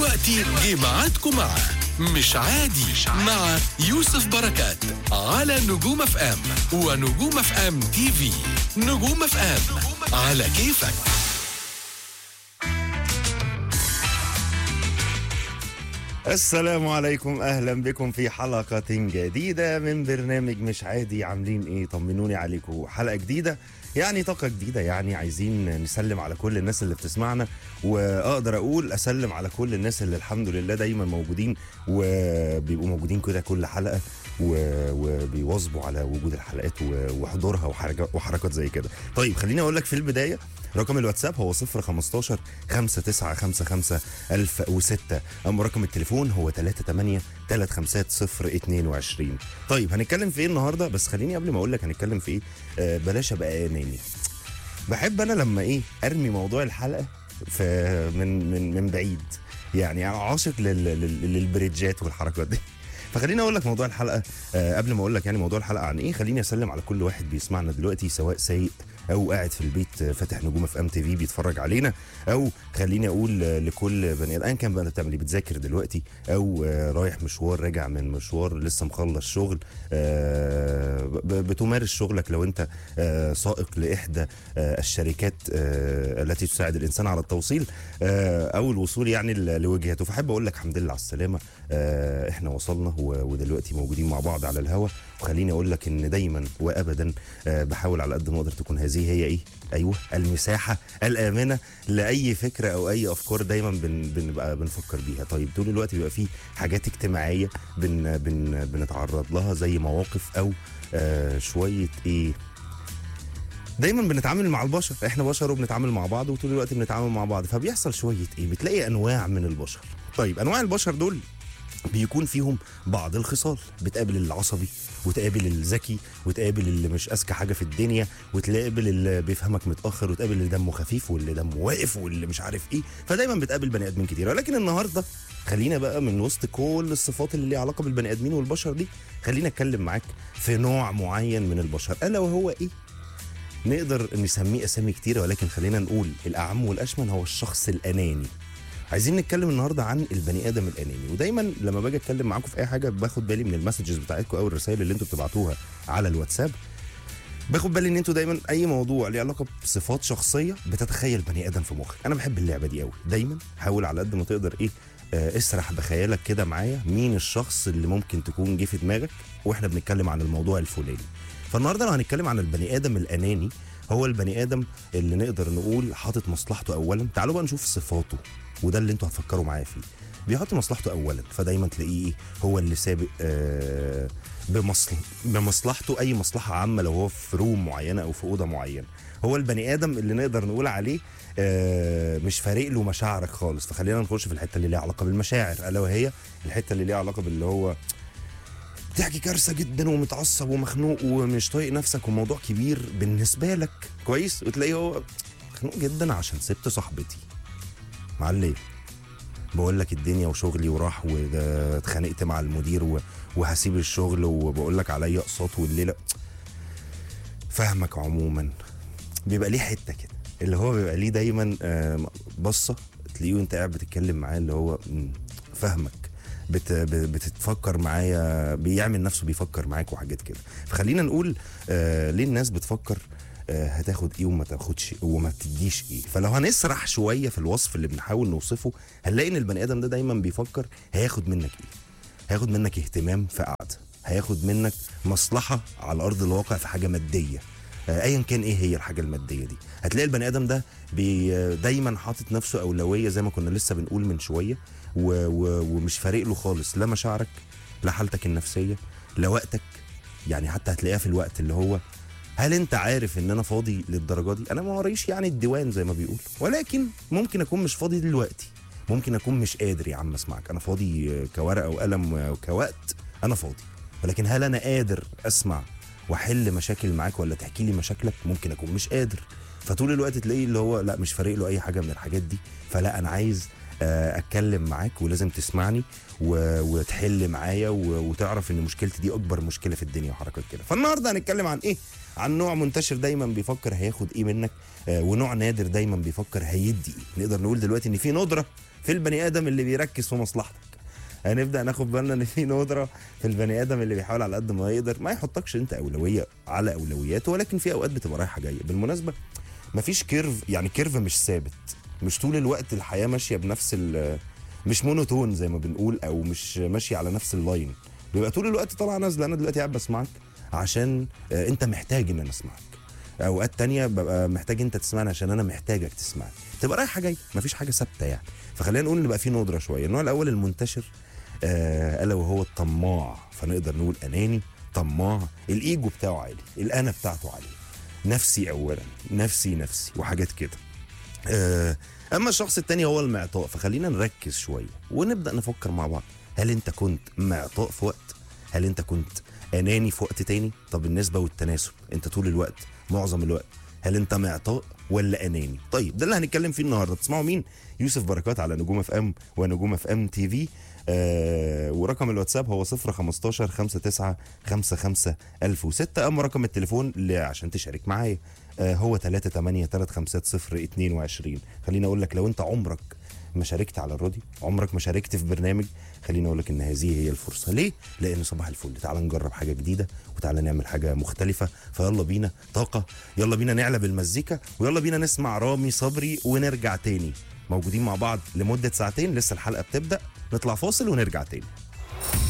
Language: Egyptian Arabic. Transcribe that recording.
دلوقتي جه ميعادكم مع مش عادي مع يوسف بركات على نجوم اف ام ونجوم اف ام تي في نجوم اف ام على كيفك السلام عليكم اهلا بكم في حلقة جديدة من برنامج مش عادي عاملين ايه طمنوني عليكم حلقة جديدة يعني طاقة جديدة يعني عايزين نسلم على كل الناس اللي بتسمعنا واقدر اقول اسلم على كل الناس اللي الحمد لله دايما موجودين وبيبقوا موجودين كده كل حلقة و- وبيواظبوا على وجود الحلقات و- وحضورها وحركات وحركات زي كده طيب خليني اقول لك في البداية رقم الواتساب هو 015 5955 1006 اما رقم التليفون هو 38 350 طيب هنتكلم في ايه النهارده بس خليني قبل ما اقول لك هنتكلم في ايه آه بلاش ابقى اناني بحب انا لما ايه ارمي موضوع الحلقه في من من من بعيد يعني انا عاشق لل- لل- للبريدجات والحركات دي فخليني اقول لك موضوع الحلقه آه قبل ما اقول لك يعني موضوع الحلقه عن ايه خليني اسلم على كل واحد بيسمعنا دلوقتي سواء سايق او قاعد في البيت آه، فاتح نجوم في ام تي في بيتفرج علينا او خليني اقول آه، لكل بني ادم ايا كان بقى انت بتعمل ايه بتذاكر دلوقتي او آه، رايح مشوار راجع من مشوار لسه مخلص شغل آه، ب- بتمارس شغلك لو انت آه، سائق لاحدى آه، الشركات آه، التي تساعد الانسان على التوصيل آه، او الوصول يعني ل- لوجهته فحب اقول لك الحمد لله على السلامه آه، احنا وصلنا و- ودلوقتي موجودين مع بعض على الهوا وخليني اقول لك ان دايما وابدا آه، بحاول على قد ما اقدر تكون هذه هي ايه ايوه المساحه الامنه لاي فكره او اي افكار دايما بن بنبقى بنفكر بيها طيب طول الوقت بيبقى في حاجات اجتماعيه بن بن بنتعرض لها زي مواقف او آه شويه ايه دايما بنتعامل مع البشر احنا بشر وبنتعامل مع بعض وطول الوقت بنتعامل مع بعض فبيحصل شويه ايه بتلاقي انواع من البشر طيب انواع البشر دول بيكون فيهم بعض الخصال بتقابل العصبي وتقابل الذكي وتقابل اللي مش اذكى حاجه في الدنيا وتقابل اللي بيفهمك متاخر وتقابل اللي دمه خفيف واللي دمه واقف واللي مش عارف ايه فدايما بتقابل بني ادمين كتير ولكن النهارده خلينا بقى من وسط كل الصفات اللي ليها علاقه بالبني ادمين والبشر دي خلينا اتكلم معاك في نوع معين من البشر الا وهو ايه نقدر نسميه اسامي كتيره ولكن خلينا نقول الاعم والاشمل هو الشخص الاناني عايزين نتكلم النهارده عن البني ادم الاناني ودايما لما باجي اتكلم معاكم في اي حاجه باخد بالي من المسجز بتاعتكم او الرسائل اللي انتوا بتبعتوها على الواتساب باخد بالي ان انتوا دايما اي موضوع ليه علاقه بصفات شخصيه بتتخيل بني ادم في مخك انا بحب اللعبه دي قوي دايما حاول على قد ما تقدر ايه آه، اسرح بخيالك كده معايا مين الشخص اللي ممكن تكون جه في دماغك واحنا بنتكلم عن الموضوع الفلاني فالنهارده لو هنتكلم عن البني ادم الاناني هو البني ادم اللي نقدر نقول حاطط مصلحته اولا تعالوا بقى نشوف صفاته وده اللي انتوا هتفكروا معايا فيه بيحط مصلحته اولا فدايما تلاقيه ايه هو اللي سابق آه بمصل... بمصلحته اي مصلحه عامه لو هو في روم معينه او في اوضه معينه هو البني ادم اللي نقدر نقول عليه آه مش فارق له مشاعرك خالص فخلينا نخش في الحته اللي ليها علاقه بالمشاعر الا وهي الحته اللي ليها علاقه باللي هو بتحكي كارثه جدا ومتعصب ومخنوق ومش طايق نفسك وموضوع كبير بالنسبه لك كويس وتلاقيه هو مخنوق جدا عشان سبت صاحبتي معلم بقول لك الدنيا وشغلي وراح واتخانقت مع المدير و- وهسيب الشغل وبقول لك عليا اقساط والليله فاهمك عموما بيبقى ليه حته كده اللي هو بيبقى ليه دايما آه، بصه تلاقيه وانت قاعد بتتكلم معاه اللي هو مم، فاهمك بت ب- بتتفكر معايا بيعمل نفسه بيفكر معاك وحاجات كده فخلينا نقول آه ليه الناس بتفكر آه هتاخد ايه وما تاخدش وما تديش ايه فلو هنسرح شويه في الوصف اللي بنحاول نوصفه هنلاقي ان البني ادم ده دايما بيفكر هياخد منك ايه هياخد منك اهتمام في قعده هياخد منك مصلحه على ارض الواقع في حاجه ماديه آه، ايا كان ايه هي الحاجه الماديه دي هتلاقي البني ادم ده بي دايما حاطط نفسه اولويه زي ما كنا لسه بنقول من شويه و و ومش فارق له خالص لا مشاعرك لا حالتك النفسيه لا وقتك يعني حتى هتلاقيها في الوقت اللي هو هل انت عارف ان انا فاضي للدرجه دي انا ما وريش يعني الديوان زي ما بيقول ولكن ممكن اكون مش فاضي دلوقتي ممكن اكون مش قادر يا عم اسمعك انا فاضي آه، كورقه وقلم وكوقت انا فاضي ولكن هل انا قادر اسمع واحل مشاكل معاك ولا تحكي لي مشاكلك ممكن اكون مش قادر فطول الوقت تلاقيه اللي هو لا مش فارق له اي حاجه من الحاجات دي فلا انا عايز آه، اتكلم معاك ولازم تسمعني و- وتحل معايا و- وتعرف ان مشكلتي دي اكبر مشكله في الدنيا وحركات كده فالنهارده هنتكلم عن ايه عن نوع منتشر دايما بيفكر هياخد ايه منك آه، ونوع نادر دايما بيفكر هيدي ايه نقدر نقول دلوقتي ان في ندره في البني ادم اللي بيركز في مصلحتك هنبدا ناخد بالنا ان في ندره في البني ادم اللي بيحاول على قد ما يقدر ما يحطكش انت اولويه على اولوياته ولكن في اوقات بتبقى رايحه جايه بالمناسبه مفيش كيرف يعني كيرف مش ثابت مش طول الوقت الحياه ماشيه بنفس ال مش مونوتون زي ما بنقول او مش ماشيه على نفس اللاين بيبقى طول الوقت طالعه نازله انا دلوقتي قاعد بسمعك عشان آه، انت محتاج ان انا اسمعك اوقات تانية ببقى محتاج انت تسمعني عشان انا محتاجك تسمعني تبقى رايحه جايه مفيش حاجه ثابته يعني فخلينا نقول ان بقى في ندره شويه النوع الاول المنتشر آه، الا وهو الطماع فنقدر نقول اناني طماع الايجو بتاعه عالي الانا بتاعته عاليه نفسي اولا نفسي نفسي وحاجات كده آه، اما الشخص التاني هو المعطاء فخلينا نركز شويه ونبدا نفكر مع بعض هل انت كنت معطاء في وقت هل انت كنت اناني في وقت تاني طب النسبه والتناسب انت طول الوقت معظم الوقت هل انت معطاء ولا اناني طيب ده اللي هنتكلم فيه النهارده تسمعوا مين يوسف بركات على نجوم اف ام ونجوم اف ام تي في آه ورقم الواتساب هو 015 59 55 1006 اما رقم التليفون اللي عشان تشارك معايا آه هو 38 350 22 خليني اقول لك لو انت عمرك ما شاركت على الراديو عمرك ما شاركت في برنامج خليني اقول لك ان هذه هي الفرصه ليه لان صباح الفل تعال نجرب حاجه جديده وتعالى نعمل حاجه مختلفه فيلا بينا طاقه يلا بينا نعلى بالمزيكا ويلا بينا نسمع رامي صبري ونرجع تاني موجودين مع بعض لمده ساعتين لسه الحلقه بتبدا نطلع فاصل ونرجع تاني